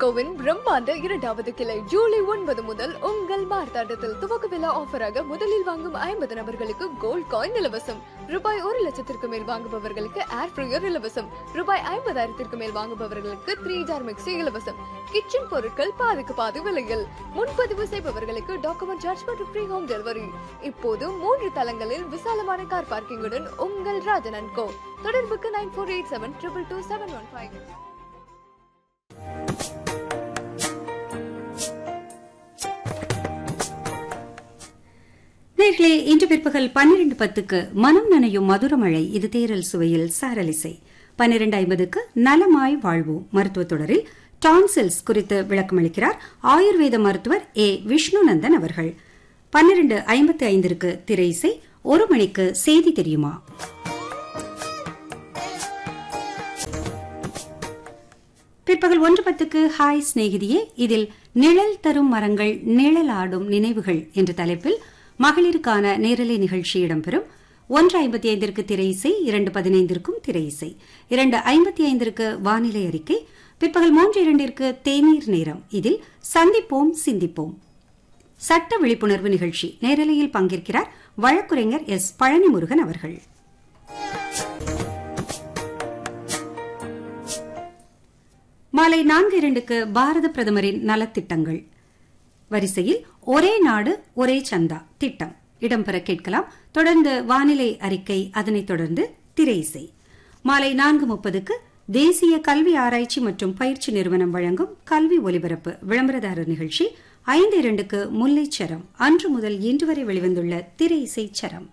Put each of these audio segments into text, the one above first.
CoWIN பிரம்மாண்ட இரண்டாவது கிளை ஜூலை ஒன்பது முதல் உங்கள் மார்த்தாண்டத்தில் துவக்க விழா ஆஃபராக முதலில் வாங்கும் ஐம்பது நபர்களுக்கு கோல்ட் காயின் இலவசம் ரூபாய் ஒரு லட்சத்திற்கு மேல் வாங்குபவர்களுக்கு ஏர் ஃப்ரையர் இலவசம் ரூபாய் ஐம்பதாயிரத்திற்கு மேல் வாங்குபவர்களுக்கு த்ரீ ஜார் மிக்சி இலவசம் கிச்சன் பொருட்கள் பாதிக்கு பாதி விலையில் முன்பதிவு செய்பவர்களுக்கு டாக்குமெண்ட் சார்ஜ் மற்றும் ஃப்ரீ ஹோம் டெலிவரி இப்போது மூன்று தளங்களில் விசாலமான கார் பார்க்கிங்குடன் உங்கள் ராஜன் அண்ட் கோ தொடர்புக்கு nine four eight seven triple two seven one five நேர்களே இன்று பிற்பகல் பன்னிரண்டு பத்துக்கு மனம் நனையும் மதுரமழை இது தேரல் சுவையில் சாரலிசை பன்னிரண்டு ஐம்பதுக்கு நலமாய் வாழ்வோம் மருத்துவ தொடரில் டான்சில்ஸ் குறித்து விளக்கமளிக்கிறார் ஆயுர்வேத மருத்துவர் ஏ விஷ்ணுநந்தன் அவர்கள் பன்னிரண்டு ஐம்பத்தி ஐந்திற்கு திரை இசை ஒரு மணிக்கு செய்தி தெரியுமா பிற்பகல் ஒன்று பத்துக்கு ஹாய் சிநேகிதியே இதில் நிழல் தரும் மரங்கள் நிழலாடும் நினைவுகள் என்ற தலைப்பில் மகளிருக்கான நேரலை நிகழ்ச்சி இடம்பெறும் ஒன்று ஐம்பத்தி ஐந்திற்கு திரை இசை இரண்டு பதினைந்திற்கும் திரை இசை இரண்டு ஐம்பத்தி ஐந்திற்கு வானிலை அறிக்கை பிற்பகல் மூன்று இரண்டிற்கு தேநீர் நேரம் இதில் சந்திப்போம் சிந்திப்போம் சட்ட விழிப்புணர்வு நிகழ்ச்சி நேரலையில் பங்கேற்கிறார் வழக்குரைஞர் எஸ் பழனிமுருகன் அவர்கள் மாலை நான்கு இரண்டுக்கு பாரத பிரதமரின் நலத்திட்டங்கள் வரிசையில் ஒரே நாடு ஒரே சந்தா திட்டம் இடம்பெற கேட்கலாம் தொடர்ந்து வானிலை அறிக்கை அதனைத் தொடர்ந்து திரை இசை மாலை நான்கு முப்பதுக்கு தேசிய கல்வி ஆராய்ச்சி மற்றும் பயிற்சி நிறுவனம் வழங்கும் கல்வி ஒலிபரப்பு விளம்பரதாரர் நிகழ்ச்சி ஐந்து இரண்டுக்கு முல்லைச்சரம் அன்று முதல் இன்று வரை வெளிவந்துள்ள திரை இசை சரம்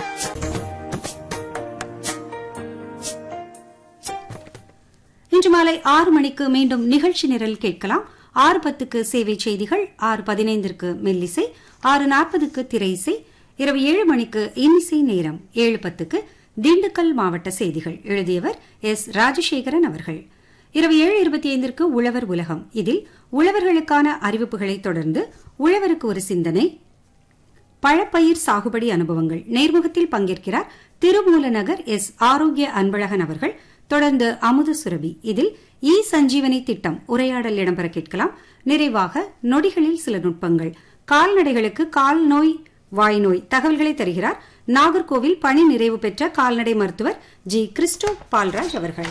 இன்று மாலை ஆறு மணிக்கு மீண்டும் நிகழ்ச்சி நிரல் கேட்கலாம் ஆறு பத்துக்கு சேவை செய்திகள் ஆறு பதினைந்திற்கு மெல்லிசை ஆறு நாற்பதுக்கு திரை இசை இரவு ஏழு மணிக்கு இன்னிசை நேரம் ஏழு பத்துக்கு திண்டுக்கல் மாவட்ட செய்திகள் எழுதியவர் எஸ் ராஜசேகரன் அவர்கள் இரவு ஏழு இருபத்தி ஐந்திற்கு உழவர் உலகம் இதில் உழவர்களுக்கான அறிவிப்புகளை தொடர்ந்து உழவருக்கு ஒரு சிந்தனை பழப்பயிர் சாகுபடி அனுபவங்கள் நேர்முகத்தில் பங்கேற்கிறார் திருமூலநகர் எஸ் ஆரோக்கிய அன்பழகன் அவர்கள் தொடர்ந்து அமுத சுரபி இதில் இ சஞ்சீவனி திட்டம் உரையாடல் இடம்பெற கேட்கலாம் நிறைவாக நொடிகளில் சில நுட்பங்கள் கால்நடைகளுக்கு கால் நோய் வாய் நோய் தகவல்களை தருகிறார் நாகர்கோவில் பணி நிறைவு பெற்ற கால்நடை மருத்துவர் ஜி கிறிஸ்டோ பால்ராஜ் அவர்கள்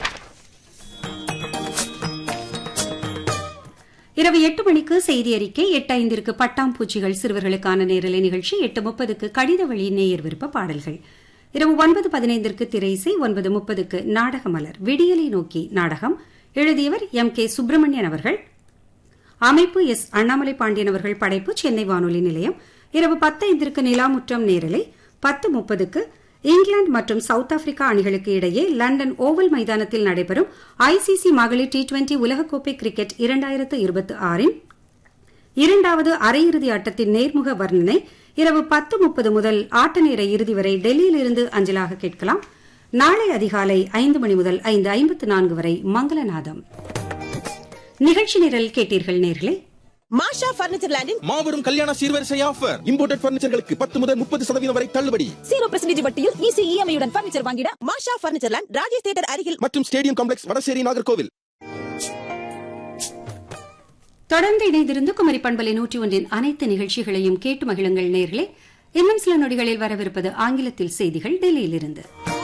இரவு எட்டு மணிக்கு செய்தி அறிக்கை எட்டு ஐந்திற்கு பட்டாம்பூச்சிகள் சிறுவர்களுக்கான நேரலை நிகழ்ச்சி எட்டு முப்பதுக்கு கடித வழி நேயர் விருப்ப பாடல்கள் இரவு ஒன்பது பதினைந்திற்கு திரை இசை ஒன்பது முப்பதுக்கு நாடக மலர் விடியலை நோக்கி நாடகம் எழுதியவர் எம் கே சுப்பிரமணியன் அவர்கள் அமைப்பு எஸ் அண்ணாமலை பாண்டியன் அவர்கள் படைப்பு சென்னை வானொலி நிலையம் இரவு பத்து ஐந்திற்கு நிலாமுற்றம் நேரலை பத்து முப்பதுக்கு இங்கிலாந்து மற்றும் சவுத் ஆப்பிரிக்கா அணிகளுக்கு இடையே லண்டன் ஓவல் மைதானத்தில் நடைபெறும் ஐசிசி மகளிர் டி டுவெண்டி உலகக்கோப்பை கிரிக்கெட் இரண்டாயிரத்து இருபத்தி ஆறின் இரண்டாவது அரையிறுதி ஆட்டத்தின் நேர்முக வர்ணனை இரவு பத்து முப்பது முதல் ஆட்ட நேர இறுதி வரை டெல்லியிலிருந்து அஞ்சலாக கேட்கலாம் நாளை அதிகாலை ஐந்து மணி முதல் ஐந்து ஐம்பத்து நான்கு வரை மங்களநாதம் நிகழ்ச்சி நிரல் கேட்டீர்கள் நேர்களே மாஷா பர்னிச்சர் லேண்டின் மாபெரும் கல்யாண சீர்வரிசை ஆஃபர் இம்போர்ட்டட் பர்னிச்சர்களுக்கு பத்து முதல் முப்பது சதவீதம் வரை தள்ளுபடி ஜீரோ பர்சன்டேஜ் வட்டியில் ஈஸி இஎம்ஐயுடன் பர்னிச்சர் வாங்கிட மாஷா பர்னிச்சர் லேண்ட் ராஜேஷ் தேட்டர் அருகில் மற்றும் ஸ்டேடியம் காம்ப்ளெக்ஸ் வடசேரி நாகர்கோவில் தொடர்ந்து இணைந்திருந்து குமரி பண்பலை நூற்றி ஒன்றின் அனைத்து நிகழ்ச்சிகளையும் கேட்டு மகிழுங்கள் நேர்களே இன்னும் சில நொடிகளில் வரவிருப்பது ஆங்கிலத்தில் செய்திகள் டெல்லியிலிருந்து